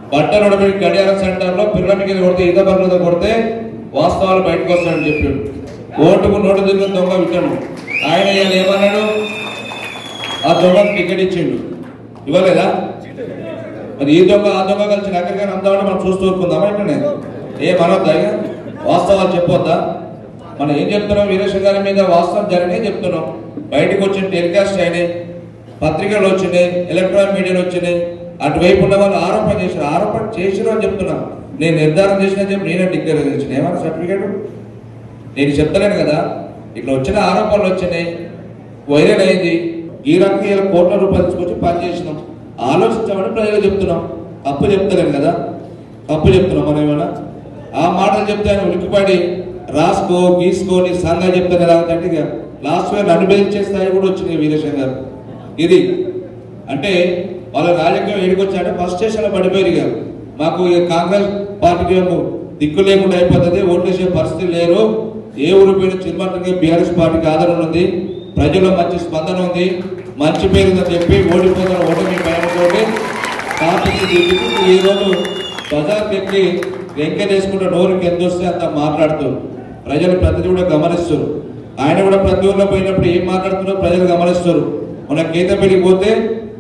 బట్టలు ఉడబడి గడియార సెంటర్ లో పిల్లలకి కొడితే ఈత పర్లతో కొడితే వాస్తవాలు బయటకు వస్తాడని చెప్పాడు ఓటుకు నోటు తిరిగిన దొంగ విట్టను ఆయన ఇవాళ ఏమన్నాడు ఆ దొంగకు టికెట్ ఇచ్చిండు ఇవ్వలేదా మరి ఈ దొంగ ఆ దొంగ కలిసి ఎక్కడికైనా అందామని మనం చూస్తూ ఊరుకుందామా ఏంటనే ఏ మనొద్దా ఇక వాస్తవాలు చెప్పొద్దా మనం ఏం చెప్తున్నాం వీరేశ్వర గారి మీద వాస్తవం జరిగినాయి చెప్తున్నాం బయటకు వచ్చిన టెలికాస్ట్ అయినాయి పత్రికలు వచ్చినాయి ఎలక్ట్రానిక్ మీడియాలు వచ్చినాయి అటువైపు ఉన్న వాళ్ళు ఆరోపణ చేశారు ఆరోపణ చేసిరు అని చెప్తున్నాం నేను నిర్ధారణ చేసిన చెప్పి నేనే డిక్లేర్ చేసిన ఏమన్నా సర్టిఫికేట్ నేను చెప్తలేను కదా ఇట్లా వచ్చిన ఆరోపణలు వచ్చినాయి వైరల్ అయింది ఈ రకంగా ఇలా కోట్ల రూపాయలు తీసుకొచ్చి పని చేసినాం ఆలోచించామని ప్రజలు చెప్తున్నాం తప్పు చెప్తలేను కదా తప్పు చెప్తున్నాం మనం ఏమైనా ఆ మాటలు చెప్తే ఆయన ఉలికిపడి రాసుకో గీసుకో నీ సంఘం చెప్తాను ఎలా అంటే ఇక లాస్ట్ లో నన్ను బెదిరించే స్థాయి కూడా వచ్చింది వీరేశం గారు ఇది అంటే వాళ్ళ రాజకీయం ఏడుకొచ్చారంటే ఫస్ట్ స్టేషన్ లో పడిపోయారు ఇక మాకు ఇక కాంగ్రెస్ పార్టీకి ఏమో దిక్కు లేకుండా అయిపోతుంది ఓట్లేసే పరిస్థితి లేరు ఏ ఊరు పోయిన చిరుమట్టంగా బీఆర్ఎస్ పార్టీకి ఆదరణ ఉంది ప్రజల్లో మంచి స్పందన ఉంది మంచి పేరు ఉందని చెప్పి ఓడిపోతున్న ఓటమి భయంతోటి పార్టీకి దిగుతూ ఈ రోజు బజార్కి ఎక్కి వెంకటేసుకుంటే నోరుకి ఎంత వస్తే అంత మాట్లాడుతూ ప్రజలు ప్రతిదీ కూడా గమనిస్తారు ఆయన కూడా ప్రతి ఊర్లో పోయినప్పుడు ఏం మాట్లాడుతున్నారో ప్రజలు గమనిస్తారు మన కేతపల్లికి పోతే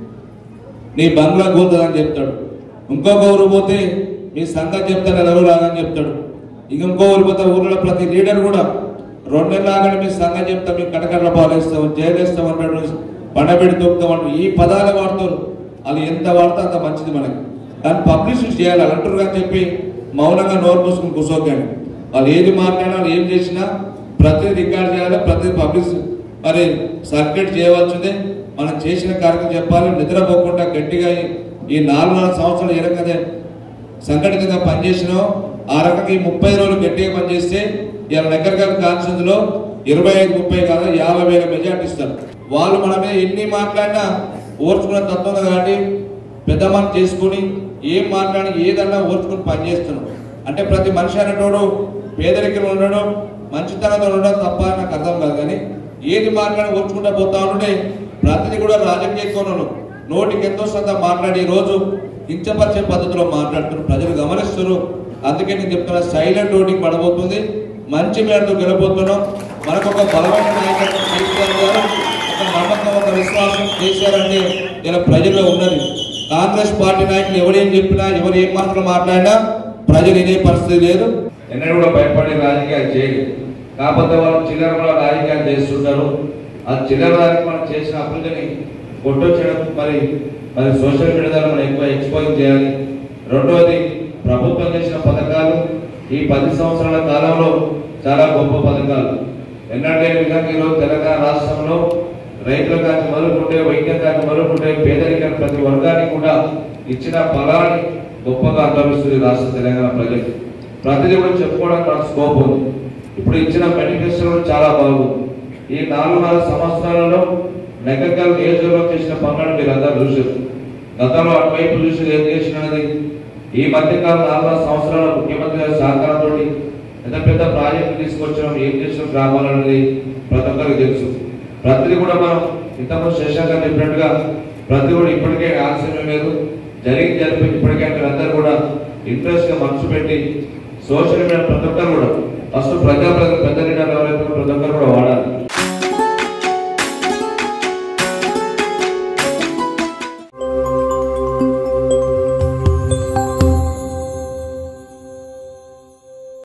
నీ బంగ్లా కూతుందని చెప్తాడు ఇంకొక ఊరు పోతే మీ సంఘం చెప్తాను ఎవరు రాదని చెప్తాడు ఇక ఇంకో ఊరు పోతే ఊర్లో ప్రతి లీడర్ కూడా రెండు నెలలు ఆగండి మీ సంఘం చెప్తాం మీ కటకట్ల పాలేస్తాం జైలేస్తాం అంటాడు పండబెడి తొక్కుతాం అంటాడు ఈ పదాలు వాడతారు వాళ్ళు ఎంత వాడితే అంత మంచిది మనకి దాన్ని పబ్లిసిటీ చేయాలి అలా అంటారు అని చెప్పి మౌనంగా నోరు మూసుకుని కూర్చోకండి వాళ్ళు ఏది మాట్లాడినా వాళ్ళు ఏం చేసినా ప్రతి రికార్డ్ చేయాలి ప్రతి పబ్లిక్ మరి సర్క్యులేట్ చేయవలసిందే మనం చేసిన కార్యక్రమం చెప్పాలి నిద్రపోకుండా గట్టిగా ఈ- ఈ నాలుగున్నర సంవత్సరాలు ఏ రకంగా సంఘటితంగా పనిచేసినాం ఆ రకంగా ఈ ముప్పై రోజులు గట్టిగా పనిచేస్తే ఇలా నగరగల కాన్స్టిట్యూన్స్ లో ఇరవై ఐదు ముప్పై కాదు యాభై వేల మెజార్టీ ఇస్తారు వాళ్ళు మన మీద ఎన్ని మాట్లాడినా ఓర్చుకునే తత్వం ఉంది కాబట్టి పెద్ద మనం చేసుకుని ఏం మాట్లాడి ఏదన్నా ఓర్చుకుని పనిచేస్తున్నాం అంటే ప్రతి మనిషి అనేటోడు పేదరికం ఉండడం మంచితనంతో ఉండడం తప్ప అని నాకు అర్థం కాదు కానీ ఏది మాట్లాడి ఓర్చుకుంటా పోతా ఉంటే ప్రతిదీ కూడా రాజకీయ కోణంలో నోటికి ఎంతో శ్రద్ధ మాట్లాడి ఈ రోజు కించపరిచే పద్ధతిలో మాట్లాడుతున్నారు ప్రజలు గమనిస్తున్నారు అందుకే నేను చెప్తున్నా సైలెంట్ ఓటింగ్ పడబోతుంది మంచి మేరతో గెలబోతున్నాం మనకు ఒక బలమైన నాయకత్వం కేసీఆర్ గారు ఒక నమ్మకం ఒక విశ్వాసం కేసీఆర్ అంటే ఇలా ప్రజల్లో ఉన్నది కాంగ్రెస్ పార్టీ నాయకులు ఎవరేం చెప్పినా ఎవరు ఏం మాటలు మాట్లాడినా ప్రజలు వినే పరిస్థితి లేదు ఎన్నడూ కూడా భయపడే రాజకీయాలు చేయలేదు కాకపోతే వాళ్ళు చిల్లర కూడా రాజకీయాలు చేస్తుంటారు ఆ చిల్లర దానికి మనం చేసిన అభివృద్ధిని కొట్టొచ్చడం మరి మరి సోషల్ మీడియా ద్వారా మనం ఎక్కువ ఎక్స్పోజ్ చేయాలి రెండవది ప్రభుత్వం చేసిన పథకాలు ఈ పది సంవత్సరాల కాలంలో చాలా గొప్ప పథకాలు ఎన్నడే విధంగా ఈరోజు తెలంగాణ రాష్ట్రంలో రైతుల కాచి మొదలుకుంటే వైద్యం కాచి మొదలుకుంటే పేదరికం ప్రతి వర్గానికి కూడా ఇచ్చిన ఫలాన్ని గొప్పగా అనుభవిస్తుంది రాష్ట్ర తెలంగాణ ప్రజలు ప్రతిదీ కూడా చెప్పుకోవడానికి మనకు స్కోప్ ఉంది ఇప్పుడు ఇచ్చిన మేనిఫెస్టో కూడా చాలా బాగుంది ఈ నాలుగున్నర సంవత్సరాలలో నెగ్గకల్ నియోజకవర్గం చేసిన పనులను మీరు అందరూ చూసారు గతంలో అటువైపు చూసి ఏం చేసినది ఈ మధ్య కాలం నాలుగు సంవత్సరాల ముఖ్యమంత్రి గారి సహకారంతో పెద్ద పెద్ద ప్రాజెక్టులు తీసుకొచ్చడం ఏం చేసిన గ్రామాలు అనేది ప్రతి ఒక్కరికి తెలుసు ప్రతిదీ కూడా మనం ఇంతకుముందు శశాంక్ గారు చెప్పినట్టుగా ప్రతి కూడా ఇప్పటికే ఆలస్యం లేదు జరిగి జరిపి ఇప్పటికే అందరూ కూడా ఇంట్రెస్ట్ గా మనసు పెట్టి సోషల్ మీడియా ప్రతి ఒక్కరు కూడా ఫస్ట్ ప్రజాప్రతినిధులు పెద్ద లీడర్లు ఎవరైతే ఉన్నారో ప్రతి ఒక్కరు కూడా వాడాలి